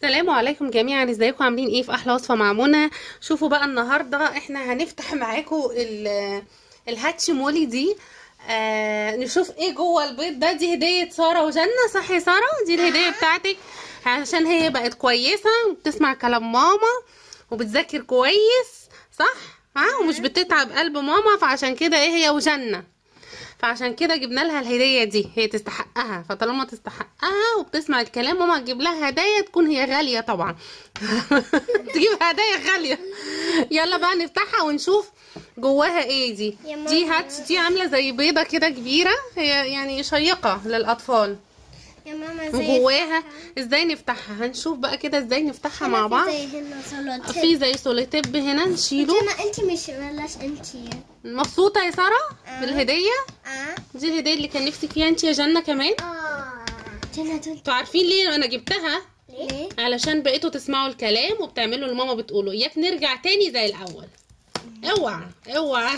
السلام عليكم جميعا ازيكم عاملين ايه في احلى وصفه مع منى شوفوا بقى النهارده احنا هنفتح معاكم ال- الهاتش مولي دي آه نشوف ايه جوه البيض ده دي هديه ساره وجنه صح يا ساره دي الهديه بتاعتك عشان هي بقت كويسه وبتسمع كلام ماما وبتذاكر كويس صح ها ومش بتتعب قلب ماما فعشان كده ايه هي وجنه فعشان كده جبنا لها الهديه دي هي تستحقها فطالما تستحقها وبتسمع الكلام ماما تجيب لها هدايا تكون هي غاليه طبعا تجيب هدايا غاليه يلا بقى نفتحها ونشوف جواها ايه دي يا ماما. دي هاتش دي عامله زي بيضه كده كبيره هي يعني شيقه للاطفال يا ماما زي وجواها ازاي نفتحها هنشوف بقى كده ازاي نفتحها مع بعض زي هنا سلطة في زي سوليتيب هنا نشيله جنى انت مش بلاش انت مبسوطه يا ساره بالهديه اه دي الهديه اللي كان نفسك فيها انت يا جنه كمان اه جنى تقول انتوا عارفين ليه انا جبتها ليه؟ علشان بقيتوا تسمعوا الكلام وبتعملوا اللي ماما بتقوله اياك نرجع تاني زي الاول اوعى اوعى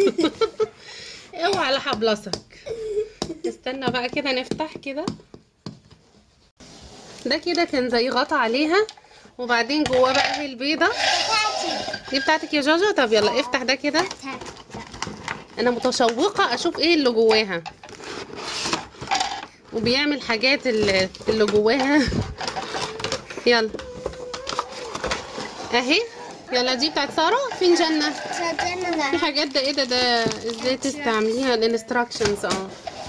اوعى لحبلصك استنى بقى كده نفتح كده ده كده كان زي غطا عليها وبعدين جواه بقى هي البيضه بتاعتي دي بتاعتك يا جوجو طب يلا افتح ده كده بتاعتي انا متشوقه اشوف ايه اللي جواها وبيعمل حاجات اللي, اللي جواها يلا اهي يلا دي بتاعت ساره فين جنه جنى في حاجات ده ايه ده ده ازاي تستعمليها الانستراكشنز اه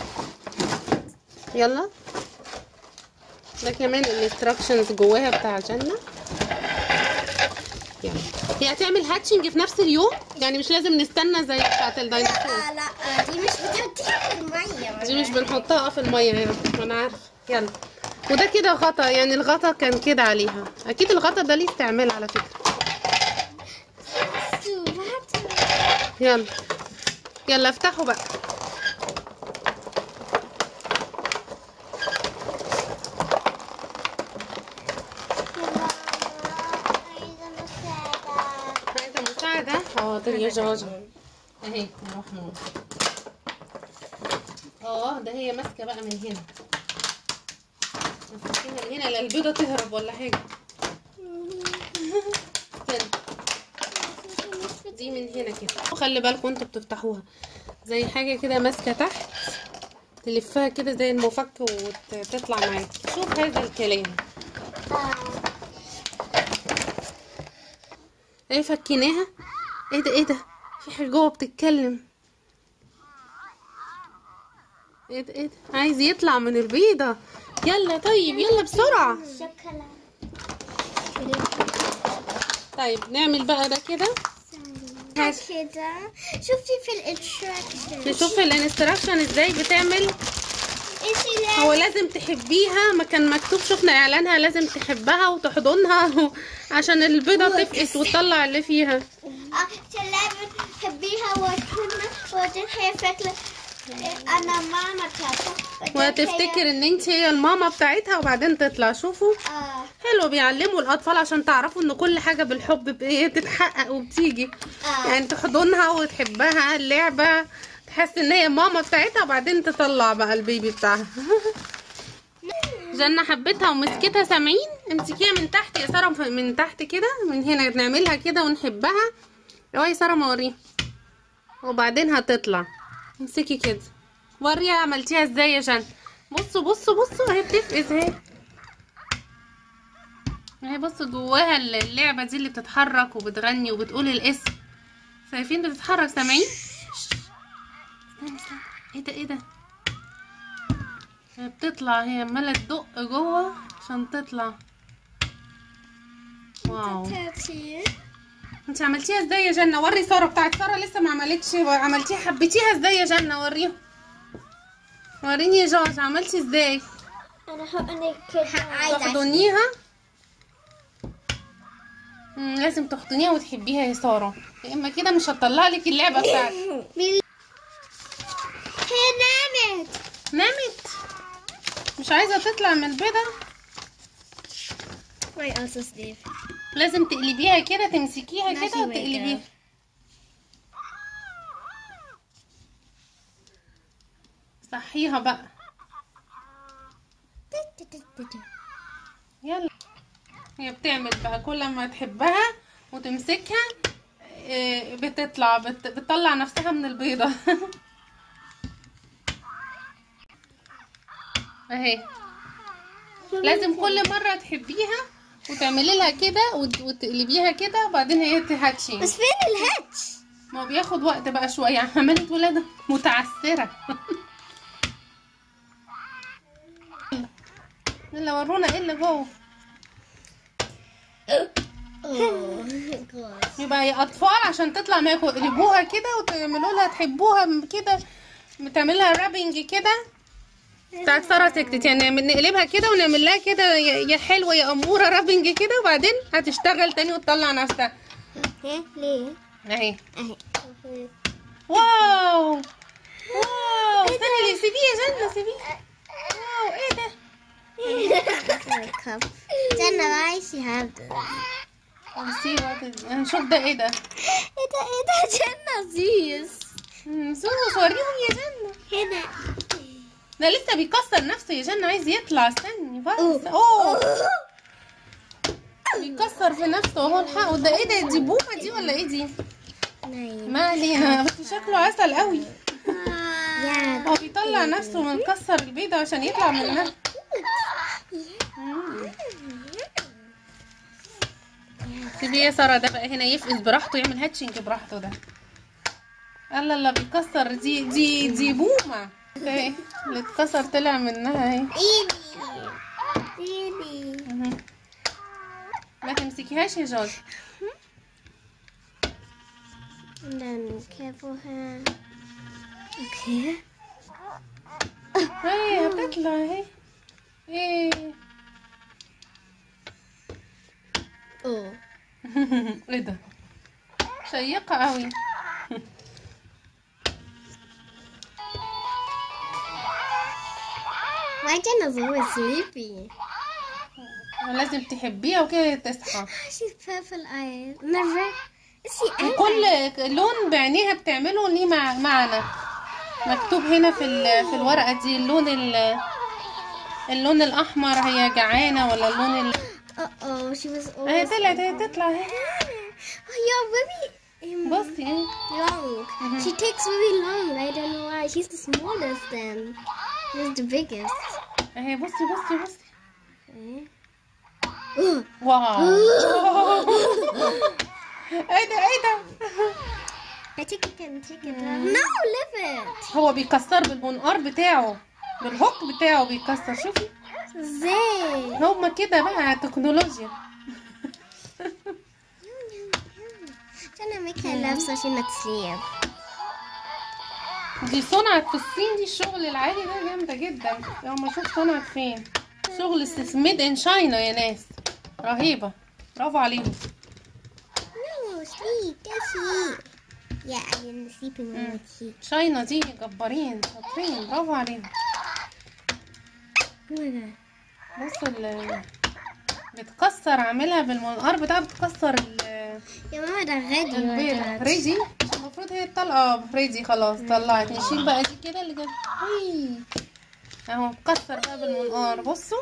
يلا ده كمان الانستراكشنز جواها بتاع جنه يلا هي هتعمل هاتشنج في نفس اليوم يعني مش لازم نستنى زي بتاعت الديناصور لا لا دي مش بتحطيها في المية دي مش بنحطها في الميه يعني ما انا عارفه يلا وده كده غطا يعني الغطا كان كده عليها اكيد الغطا ده ليه استعمال على فكره يلا يلا افتحوا بقى عايزه مساعده حاضر يا جوجو اهي نروح نقول اه ده هي ماسكه بقى من هنا ماسكينها من هنا لا البيضه تهرب ولا حاجه استنى دي من هنا كده وخلي بالكم انتوا بتفتحوها زي حاجه كده ماسكه تحت تلفها كده زي المفك وتطلع معاكي شوف هذا الكلام ايه فكيناها ايه ده ايه ده في حاجه جوه بتتكلم ايه ده ايه ده عايز يطلع من البيضه يلا طيب يلا بسرعه شوكولا طيب نعمل بقى ده كده كده شوفي في الانستراكشن نشوف الانستراكشن ازاي بتعمل انت هو لازم تحبيها ما كان مكتوب شفنا اعلانها لازم تحبها وتحضنها عشان البيضه تفقس وتطلع اللي فيها لازم تحبيها وتكون وتنحي فكرة انا ماما بتاعتها وتفتكر ان انت هي الماما بتاعتها وبعدين تطلع شوفوا اه حلو بيعلموا الاطفال عشان تعرفوا ان كل حاجه بالحب بايه بتتحقق وبتيجي اه يعني تحضنها وتحبها اللعبه تحس ان هي ماما بتاعتها وبعدين تطلع بقى البيبي بتاعها جنة حبتها ومسكتها سامعين امسكيها من تحت يا ساره من تحت كده من هنا نعملها كده ونحبها اوعي يا ساره ما اوريها وبعدين هتطلع امسكي كده وريها عملتيها ازاي يا جنة بصوا بصوا بصوا اهي بتفقس اهي اهي بصوا جواها اللعبة دي اللي بتتحرك وبتغني وبتقول الاسم شايفين بتتحرك سامعين استنى استنى ايه ده ايه ده هي بتطلع هي عمالة تدق جوه عشان تطلع واو انت عملتيها ازاي يا جنة وري سارة بتاعت سارة لسه ما عملتش عملتيها حبيتيها ازاي يا جنة وريهم وريني يا جورج عملتي ازاي انا انا كده تحضنيها مم، لازم تحضنيها وتحبيها يا ساره يا اما كده مش هتطلع لك اللعبه بتاعتك هي نامت نامت مش عايزه تطلع من البيضه Wait, also Steve. لازم تقلبيها كده تمسكيها ماشي كده وتقلبيها بقى. صحيها بقى يلا هي بتعمل بقى كل ما تحبها وتمسكها إيه، بتطلع بت... بتطلع نفسها من البيضة اهي لازم كل مرة تحبيها وتعملي لها كده وت- وتقلبيها كده وبعدين هي تهاتشي بس فين الهاتش؟ ما هو بياخد وقت بقى شوية عملت ولادة متعثرة يلا ورونا ايه اللي جوه اوه يبقى يا اطفال عشان تطلع معاكم اقلبوها كده وتعملوا لها تحبوها م- كده بتعمل لها رابنج كده بتاعت ساره سكتت يعني نعمل- نقلبها كده ونعمل لها كده يا يا حلوه يا اموره رابنج كده وبعدين هتشتغل تاني وتطلع نفسها ها ليه؟ اهي اهي واو واو استني لي سيبيه يا جنة سيبيه واو ايه ده Jenna, why she have this? نسيب نشوف ده ايه ده ايه ده ايه ده جنة زيس مم، سوس وريهم يا جنة هنا ده لسه بيكسر نفسه يا جنة عايز يطلع استني بس اوه بيكسر في نفسه اهو الحق ده ايه ده دي بومة دي ولا ايه دي نايم ما علينا بس شكله عسل قوي يا هو بيطلع نفسه من كسر البيضة عشان يطلع منها مم. سيبيه يا سارة ده بقى هنا يفقس براحته يعمل هاتشنج براحته ده الله الله بيكسر دي دي دي بومة اهي اللي اتكسر طلع منها اهي ايدي ايدي مهم. ما تمسكيهاش يا جورج And then careful her. Okay. اهي هتطلع اهي ايه Oh. ايه ده شيقة قوي Why Jenna's always sleepy? لازم تحبيها وكده تصحى She's purple eyes. Never. Is she وكل لون بعينيها بتعمله ليه مع معنى مكتوب هنا في ال- في الورقة دي اللون ال اللون الأحمر هي جعانة ولا اللون ال... Uh oh, she was اهي always. طلعت اهي تطلع اهي Oh, you're very um, بصي اهي long. She takes really long. I don't know why. She's the smallest then. She's the biggest. اهي بصي بصي بصي Okay. Oh. واو ايه ده ايه ده I think you can take it out. No, leave it. هو بيكسر بالمنقار بتاعه بالهوك بتاعه بيكسر شوفي Zay. هما كده بقى تكنولوجيا Jenna make her laugh so she not sleep. دي صنعت في الصين دي الشغل العالي ده جامدة جدا لو ما شوف صنعت فين شغل ميد ان شاينا يا ناس رهيبة برافو عليهم No, sleep. That's sleep. Yeah, I didn't sleep in my sleep. شاينا دي جبارين شاطرين برافو عليهم Oh my god. بصوا ال بتكسر عاملها بالمنقار بتاعها بتكسر ال- يا ماما ده غادي البيضة ريدي المفروض هي تطلع اه ريدي خلاص طلعت نشيل بقى دي كده اللي جنب وي. اهو كسر بقى بالمنقار بصوا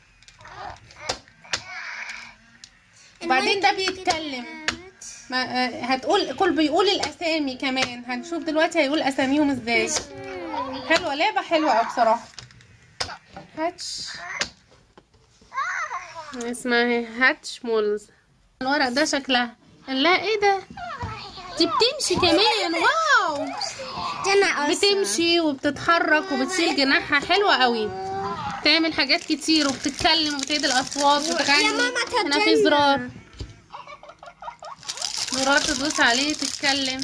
وبعدين ده بيتكلم ما آه، هتقول كل بيقول الاسامي كمان هنشوف دلوقتي هيقول اساميهم ازاي حلوه لعبه حلوه قوي بصراحه هاتش اسمها هاتش مولز الورق ده شكلها لا ايه ده دي بتمشي كمان واو جنى بتمشي وبتتحرك وبتشيل جناحها حلوة قوي تعمل حاجات كتير وبتتكلم وبتعيد الأصوات وبتغني يا ماما هنا في تتجنن. زرار زرار تدوس عليه تتكلم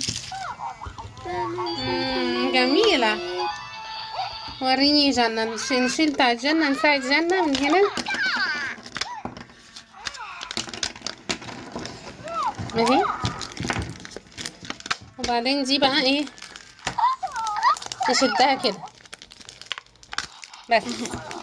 مم، جميلة وريني جنة نش- نشيل بتاع جنة نساعد جنة من هنا اهي وبعدين دي بقى ايه نشدها كده بس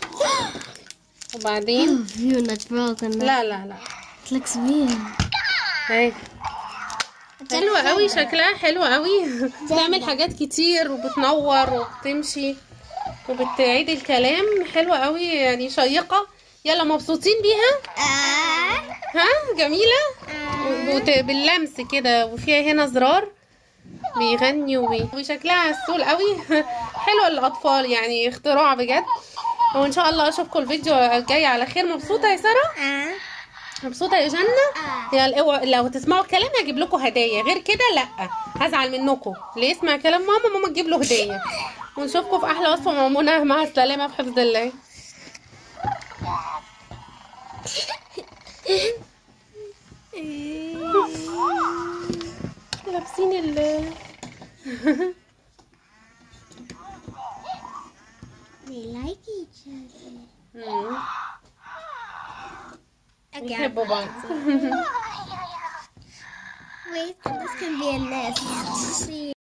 وبعدين You're not broken. لا لا لا It looks weird. اهي حلوة قوي شكلها حلو قوي بتعمل حاجات كتير وبتنور وبتمشي وبتعيد الكلام حلوة قوي يعني شيقة يلا مبسوطين بيها Ah. ها جميله Uh, وت- باللمس كده وفيها هنا زرار بيغني وبي... وشكلها عسول قوي حلوه للاطفال يعني اختراع بجد وان شاء الله اشوفكم الفيديو الجاي على خير مبسوطه يا ساره uh, مبسوطه يا جنه uh. يا الأو- لو تسمعوا الكلام هجيب لكم هدايا غير كده لا هزعل منكم اللي يسمع كلام ماما ماما تجيب له هديه ونشوفكم في احلى وصفه مع منى مع السلامه في حفظ الله لابسين ال We like each other. مم. Again. بيحبوا بعض Wait, this can be a nest. See.